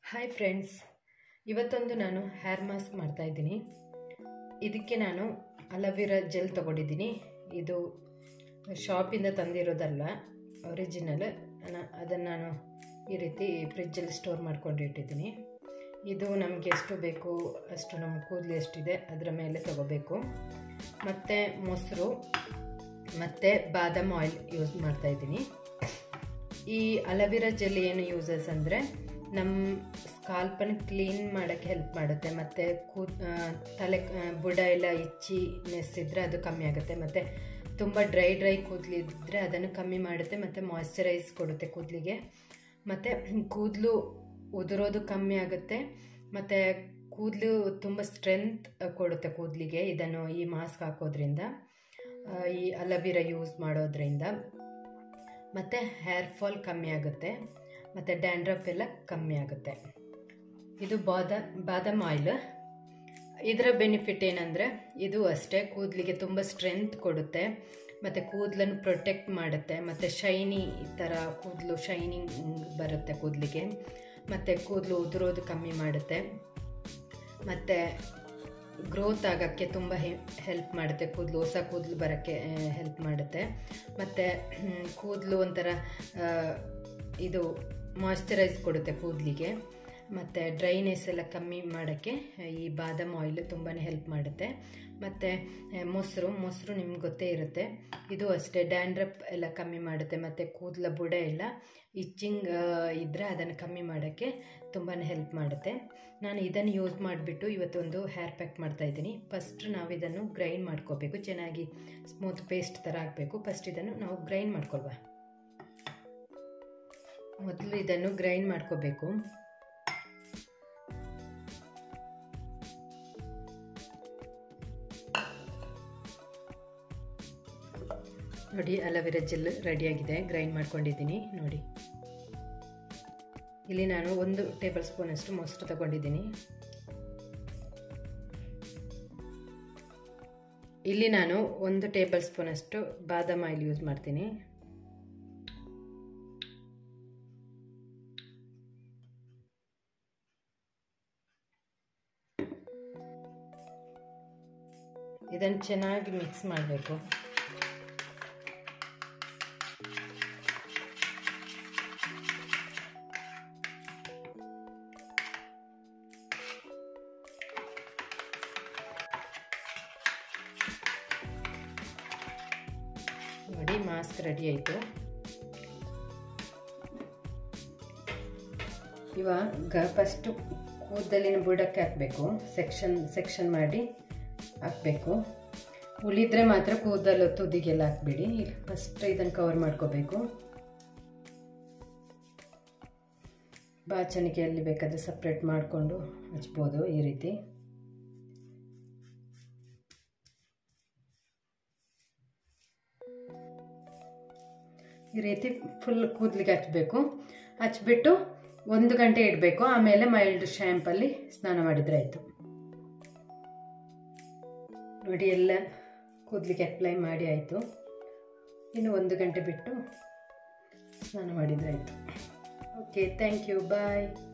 hi friends ಇವತ್ತೊಂದು ನಾನು hair mask ಮಾಡ್ತಾಯಿದ್ದೀನಿ ಇದಕ್ಕೆ ನಾನು ಅಲವಿರಾ ಜೆಲ್ ತೊಗೊಂಡಿದ್ದೀನಿ ಇದು ಶಾಪಿಂದ ತಂದಿರೋದಲ್ಲ ಒರಿಜಿನಲ್ ಅದನ್ನು ನಾನು ಈ ರೀತಿ ಫ್ರಿಜ್ಜಲ್ಲಿ ಸ್ಟೋರ್ ಮಾಡ್ಕೊಂಡು ಇಟ್ಟಿದ್ದೀನಿ ಇದು ನಮಗೆ ಎಷ್ಟು ಬೇಕು ಅಷ್ಟು ನಮ್ಮ ಕೂದಲು ಎಷ್ಟಿದೆ ಅದರ ಮೇಲೆ ತಗೋಬೇಕು ಮತ್ತು ಮೊಸರು ಮತ್ತು ಬಾದಾಮ್ ಆಯಿಲ್ ಯೂಸ್ ಮಾಡ್ತಾಯಿದ್ದೀನಿ ಈ ಅಲವಿರಾ ಜೆಲ್ ಏನು ಯೂಸಸ್ ಅಂದರೆ ನಮ್ಮ ಸ್ಕಾಲ್ಪನ್ನು ಕ್ಲೀನ್ ಮಾಡೋಕ್ಕೆ ಹೆಲ್ಪ್ ಮಾಡುತ್ತೆ ಮತ್ತು ಕೂದ್ ತಲೆ ಬುಡ ಎಲ್ಲ ಇಚ್ಚಿನೆಸ್ ಇದ್ದರೆ ಅದು ಕಮ್ಮಿ ಆಗುತ್ತೆ ಮತ್ತು ತುಂಬ ಡ್ರೈ ಡ್ರೈ ಕೂದಲಿದ್ರೆ ಅದನ್ನು ಕಮ್ಮಿ ಮಾಡುತ್ತೆ ಮತ್ತು ಮಾಯ್ಶ್ಚರೈಸ್ ಕೊಡುತ್ತೆ ಕೂದಲಿಗೆ ಮತ್ತು ಕೂದಲು ಉದುರೋದು ಕಮ್ಮಿ ಆಗುತ್ತೆ ಮತ್ತು ಕೂದಲು ತುಂಬ ಸ್ಟ್ರೆಂತ್ ಕೊಡುತ್ತೆ ಕೂದಲಿಗೆ ಇದನ್ನು ಈ ಮಾಸ್ಕ್ ಹಾಕೋದ್ರಿಂದ ಈ ಅಲವಿರಾ ಯೂಸ್ ಮಾಡೋದ್ರಿಂದ ಮತ್ತು ಹೇರ್ ಫಾಲ್ ಕಮ್ಮಿ ಆಗುತ್ತೆ ಮತ್ತು ಡ್ಯಾಂಡ್ರಫ್ ಎಲ್ಲ ಕಮ್ಮಿ ಆಗುತ್ತೆ ಇದು ಬಾದ ಬಾದಾಮ್ ಆಯಿಲ್ ಇದರ ಬೆನಿಫಿಟ್ ಏನಂದರೆ ಇದು ಅಷ್ಟೇ ಕೂದಲಿಗೆ ತುಂಬ ಸ್ಟ್ರೆಂತ್ ಕೊಡುತ್ತೆ ಮತ್ತು ಕೂದಲನ್ನು ಪ್ರೊಟೆಕ್ಟ್ ಮಾಡುತ್ತೆ ಮತ್ತು ಶೈನಿ ಥರ ಕೂದಲು ಶೈನಿಂಗ್ ಬರುತ್ತೆ ಕೂದಲಿಗೆ ಮತ್ತು ಕೂದಲು ಉದುರೋದು ಕಮ್ಮಿ ಮಾಡುತ್ತೆ ಮತ್ತು ಗ್ರೋತ್ ಆಗೋಕ್ಕೆ ತುಂಬ ಹೆಲ್ಪ್ ಮಾಡುತ್ತೆ ಕೂದಲು ಹೊಸ ಕೂದಲು ಬರೋಕ್ಕೆ ಹೆಲ್ಪ್ ಮಾಡುತ್ತೆ ಮತ್ತು ಕೂದಲು ಒಂಥರ ಇದು ಮಾಯ್ಶ್ಚರೈಸ್ ಕೊಡುತ್ತೆ ಕೂದಲಿಗೆ ಮತ್ತು ಡ್ರೈನೆಸ್ ಎಲ್ಲ ಕಮ್ಮಿ ಮಾಡೋಕ್ಕೆ ಈ ಬಾದಾಮ್ ಆಯಿಲ್ ತುಂಬಾ ಹೆಲ್ಪ್ ಮಾಡುತ್ತೆ ಮತ್ತು ಮೊಸರು ಮೊಸರು ನಿಮ್ಗೆ ಗೊತ್ತೇ ಇರುತ್ತೆ ಇದು ಅಷ್ಟೇ ಡ್ಯಾಂಡ್ರಪ್ ಎಲ್ಲ ಕಮ್ಮಿ ಮಾಡುತ್ತೆ ಮತ್ತು ಕೂದಲ ಬುಡ ಎಲ್ಲ ಇಚ್ಚಿಂಗ್ ಇದ್ದರೆ ಅದನ್ನು ಕಮ್ಮಿ ಮಾಡೋಕ್ಕೆ ತುಂಬಾ ಹೆಲ್ಪ್ ಮಾಡುತ್ತೆ ನಾನು ಇದನ್ನು ಯೂಸ್ ಮಾಡಿಬಿಟ್ಟು ಇವತ್ತೊಂದು ಹೇರ್ ಪ್ಯಾಕ್ ಮಾಡ್ತಾಯಿದ್ದೀನಿ ಫಸ್ಟ್ ನಾವು ಇದನ್ನು ಗ್ರೈಂಡ್ ಮಾಡ್ಕೋಬೇಕು ಚೆನ್ನಾಗಿ ಸ್ಮೂತ್ ಪೇಸ್ಟ್ ಥರ ಆಗಬೇಕು ಫಸ್ಟ್ ಇದನ್ನು ನಾವು ಗ್ರೈಂಡ್ ಮಾಡ್ಕೊಳ್ವಾ ಮೊದಲು ಇದನ್ನು ಗ್ರೈಂಡ್ ಮಾಡ್ಕೋಬೇಕು ನೋಡಿ ಅಲವಿರಾ ಜೆಲ್ ರೆಡಿಯಾಗಿದೆ ಗ್ರೈಂಡ್ ಮಾಡ್ಕೊಂಡಿದ್ದೀನಿ ನೋಡಿ ಇಲ್ಲಿ ನಾನು ಒಂದು ಟೇಬಲ್ ಸ್ಪೂನಷ್ಟು ಮೊಸರು ತಗೊಂಡಿದ್ದೀನಿ ಇಲ್ಲಿ ನಾನು ಒಂದು ಟೇಬಲ್ ಸ್ಪೂನಷ್ಟು ಬಾದಾಮ್ ಆಯಿಲ್ ಯೂಸ್ ಮಾಡ್ತೀನಿ ಇದನ್ನು ಚೆನ್ನಾಗಿ ಮಿಕ್ಸ್ ಮಾಡಬೇಕು ನೋಡಿ ಮಾಸ್ಕ್ ರೆಡಿ ಆಯಿತು ಇವಾಗ ಫಸ್ಟು ಕೂದಲಿನ ಬುಡಕ್ಕೆ ಹಾಕಬೇಕು ಸೆಕ್ಷನ್ ಸೆಕ್ಷನ್ ಮಾಡಿ ಹಾಕಬೇಕು ಉಳಿದ್ರೆ ಮಾತ್ರ ಕೂದಲು ತುದಿಗೆಲ್ಲ ಹಾಕ್ಬಿಡಿ ಫಸ್ಟ್ ಇದನ್ನು ಕವರ್ ಮಾಡ್ಕೋಬೇಕು ಬಾಚಣಿಕೆ ಎಲ್ಲಿ ಬೇಕಾದರೆ ಸಪ್ರೇಟ್ ಮಾಡಿಕೊಂಡು ಹಚ್ಬೋದು ಈ ರೀತಿ ಈ ರೀತಿ ಫುಲ್ ಕೂದಲಿಗೆ ಹಚ್ಚಬೇಕು ಹಚ್ಬಿಟ್ಟು ಒಂದು ಗಂಟೆ ಇಡಬೇಕು ಆಮೇಲೆ ಮೈಲ್ಡ್ ಶ್ಯಾಂಪಲ್ಲಿ ಸ್ನಾನ ಮಾಡಿದರೆ ಆಯಿತು ನೋಡಿ ಎಲ್ಲ ಕೂದಲಿಗೆ ಅಪ್ಲೈ ಮಾಡಿ ಆಯಿತು ಇನ್ನು ಒಂದು ಗಂಟೆ ಬಿಟ್ಟು ಸ್ನಾನ ಮಾಡಿದರೆ ಆಯಿತು ಓಕೆ ಥ್ಯಾಂಕ್ ಯು ಬಾಯ್